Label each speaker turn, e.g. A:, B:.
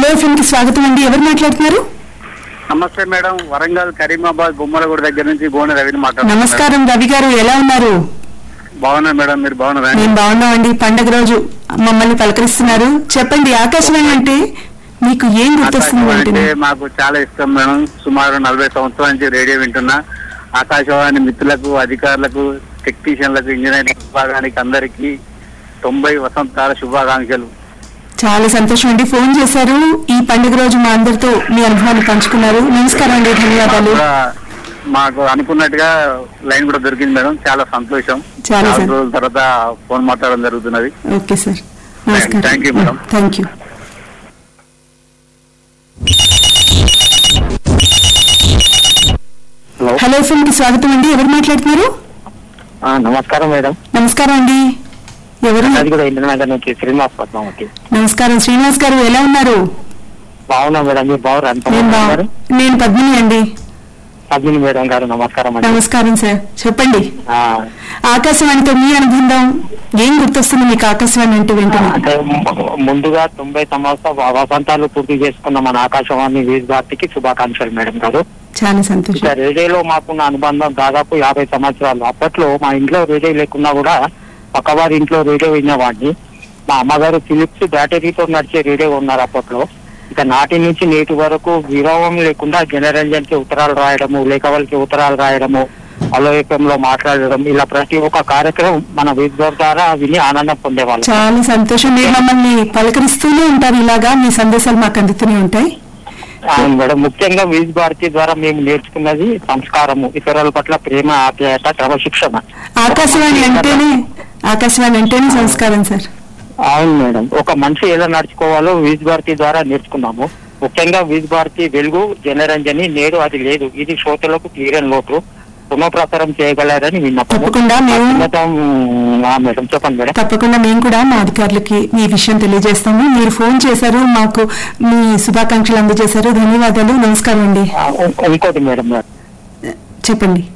A: Hello FM కి స్వాగతం అండి ఎవరు మాట్లాడుతున్నారు
B: నమస్తే మేడం వరంగల్ కరీమాబాద్ గుమ్మలగూడ దగ్గర నుంచి గోనె రవిని మాట్లాడుతున్నాను
A: నమస్కారం రవి గారు ఎలా ఉన్నారు
B: బాగున్నా మేడం మీరు బాగున్నారా
A: మేము బాగున్నామండి పండగ రోజు మమ్మల్ని పలకరిస్తున్నారు చెప్పండి ఆకాశవాణి అంటే మీకు ఏం గుర్తొస్తుంది
B: ఆకాశవాణి
A: వెంటనే
B: అంటే మాకు చాలా ఇష్టం మేడం సుమారు నలభై సంవత్సరాల నుంచి రేడియో వింటున్నా ఆకాశవాణి మిత్రులకు అధికారులకు టెక్నీషియన్లకు ఇంజనీరింగ్ విభాగానికి అందరికీ తొంభై వసంతాల శుభాకాంక్షలు
A: చాలా సంతోషం అండి ఫోన్ చేశారు ఈ పండుగ రోజు మా అందరితో మీ అనుభవాన్ని పంచుకున్నారు నమస్కారం అండి
B: మాకు
A: ధన్యవాదాలు
B: కూడా మాకు అనుకున్నట్టుగా లైన్ కూడా దొరికింది మేడం చాలా సంతోషం
A: చాలా
B: చాలా
A: సం-
B: రోజుల తర్వాత ఫోన్ మాట్లాడడం జరుగుతున్నది
A: ఓకే సార్ నమస్కారం
B: Thank you, madam.
A: Thank you
B: hello
A: hello FM కి స్వాగతం అండి ఎవరు మాట్లాడుతున్నారు
B: నమస్కారం మేడం
A: నమస్కారం అండి ఎవరు
B: అది కూడా ఇంద్రనగర్ నుంచి శ్రీనివాస్ పద్మావతి
A: నమస్కారం శ్రీనివాస్ గారు ఎలా ఉన్నారు
B: బాగున్నా మేడం మీరు బాగున్నారు అంత
A: నేను బా
B: బాగున్నారు
A: నేను పద్మిని అండి
B: పద్మిని మేడం గారు నమస్కారం అండి
A: నమస్కారం సార్ చెప్పండి
B: ఆ,
A: ఆకాశవాణితో మీ అనుబంధం ఏం గుర్తొస్తుంది మీకు ఆకాశవాణి అంటే వెంటనే
B: అంటే ము- ముందుగా తొంభై సంవత్సరాల వసంతాలు పూర్తి చేసుకున్న మన ఆకాశవాణి వీజ్ భారతికి శుభాకాంక్షలు మేడం గారు
A: చాలా
B: ఇక
A: సంతోషం
B: రేడియోలో మాకున్న అనుబంధం దాదాపు యాభై సంవత్సరాలు అప్పట్లో మా ఇంట్లో రేడియో లేకున్నా కూడా పక్కవారి ఇంట్లో రేడియో వినేవాడిని మా అమ్మగారు ఫిలిప్స్ బ్యాటరీతో నడిచే రేడియో ఉన్నారు అప్పట్లో ఇక నాటి నుంచి నేటి వరకు విరామం లేకుండా జనరంజన్ కి ఉత్తరాలు రాయడము లేఖవలకి ఉత్తరాలు రాయడము అలోయకంలో మాట్లాడడం ఇలా ప్రతి ఒక్క కార్యక్రమం మన విద్యుత్ ద్వారా విని ఆనందం పొందేవాళ్ళం
A: చాలా సంతోషం మీరు మమ్మల్ని పలకరిస్తూనే ఉంటారు ఇలాగా మీ సందేశాలు మాకు అందుతూనే ఉంటాయి
B: అవును మేడం ముఖ్యంగా వీజ్ భారతి ద్వారా మేము నేర్చుకున్నది సంస్కారము ఇతరుల పట్ల ప్రేమ ఆప్యాయత క్రమశిక్షణ
A: ఆకాశవాణి అంటేనే ఆకాశవాణి అంటేనే సంస్కారం సార్
B: అవును మేడం ఒక మనిషి ఎలా నడుచుకోవాలో వీజ్ భారతి ద్వారా నేర్చుకున్నాము ముఖ్యంగా వీజ్ భారతి వెలుగు జనరంజని నేడు అది లేదు ఇది శ్రోతలకు తీరని లోటు పునఃప్రసారం చేయగలరని విన్నప్పుడు
A: తప్పకుండా మేము-
B: మేడం చెప్పండి మేడం
A: తప్పకుండా మేము కూడా మా అధికారులకి మీ విషయం తెలియజేస్తాము మీరు ఫోన్ చేశారు మాకు మీ శుభాకాంక్షలు అందజేశారు ధన్యవాదాలు నమస్కారం అండి
B: ఆ, ఇంకోటి మేడం
A: చెప్పండి